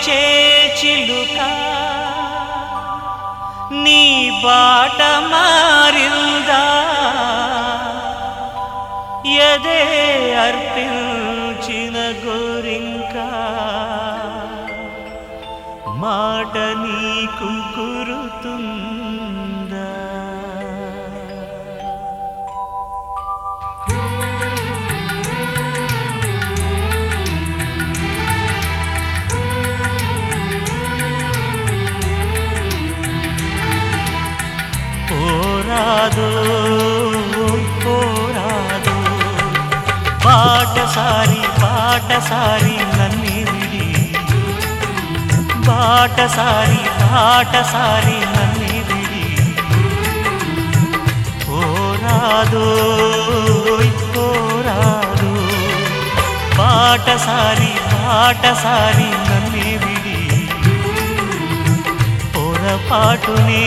చిలుక నీ బాట మారిందా ఎదే అర్పించిన గోరింక మాట నీకు గురుతుందా పోరాదు పోరాదు బాటసారి బాటసారి నన్ను విడి బాటసారి బాటసారి నన్ను విడి పోరాదు పోరాదు బాటసారి బాటసారి నన్ను విడి పొరపాటునే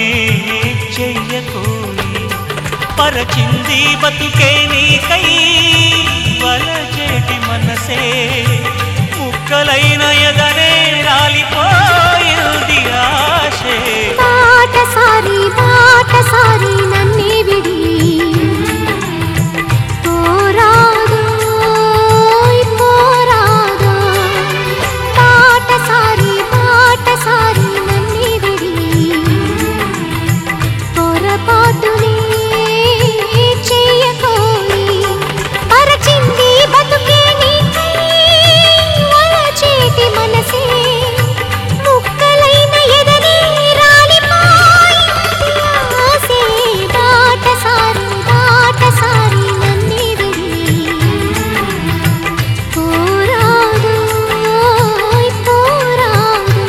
చెయ్యకోయి పరచింది బతుకే నీకై వలచేటి మనసే ముక్కలైన ఎదనే రాలిపోయింది ఆశే బాటసారి బాటసారి నన్నే విడి పోరాదు పోరాదు బాటసారి బాటసారి నన్నే విడి పొరపాటునే చెయ్యకోయి పరచింది బతుకే నీకై వలచేటి మనసే ముక్కలైన ఎదనే రాలిపోయింది ఆసే బాటసారి బాటసారి నన్నే విడి పోరాదు పోరాదు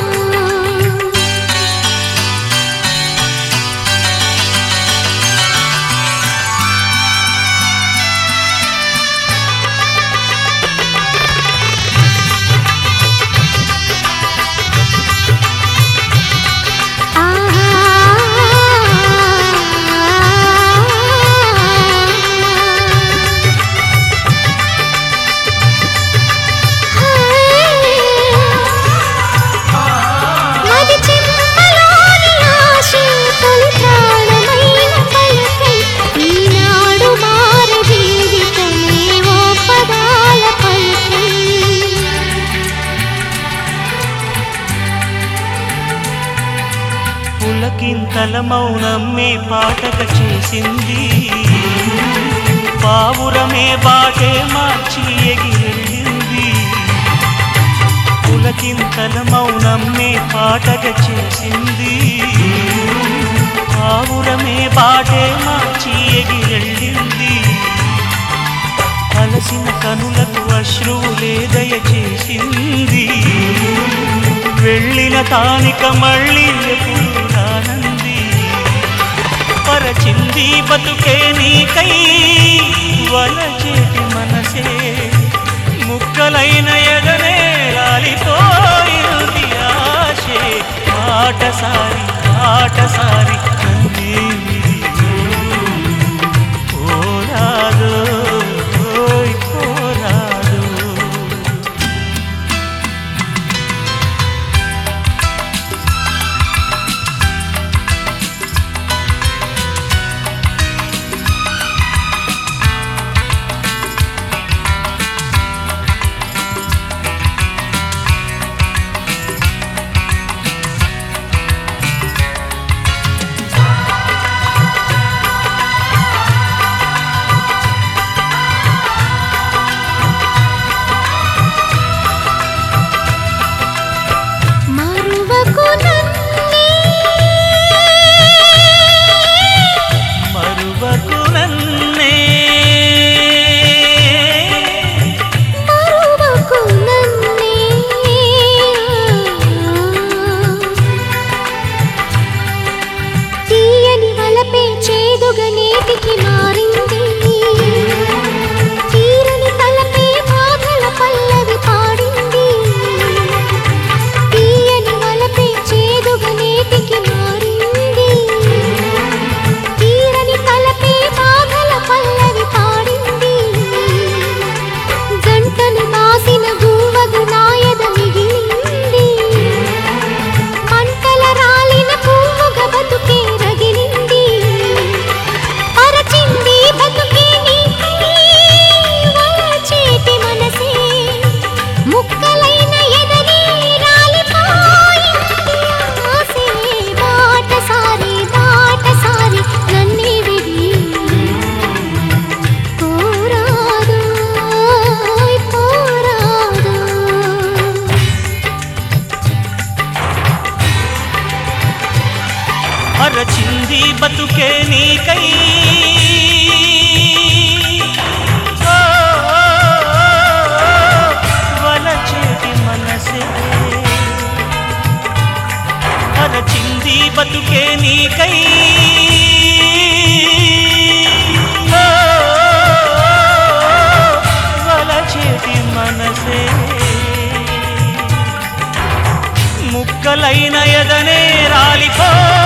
మది చెంపలోని ఆశే తొలి ప్రాణమైన పలుకై ఈనాడు మారు జీవితమే ఓ పదాల పలుకై పులకింతల మౌనమ్మే పాటక చేసింది పావురమే బాటే మార్చి ఎగిరెళ్ళింది పులకింతల మౌనమ్మే పాటక చేసింది పావురమే బాటే మార్చి ఎగిరెళ్ళింది అలసిన కనులకు అశ్రువులే దయచేసింది వెళ్ళిన తానిక మళ్ళీ ఎప్పుడు రానంది పరచింది బతుకే నీకై వలచేటి మనసే ముక్కలైన ఎదనే రాలిపోయింది ఆశే ఆటసారి ఆటసారి నన్నే విడిచి పోరాదు ఓయ్ పోరాదు మరచింది బతుకే నీకై ఓ, వలచేటి మనసే మరచింది బతుకే నీకై ఓ, వలచేటి మనసే ముక్కలైన ఎదనే రాలిపో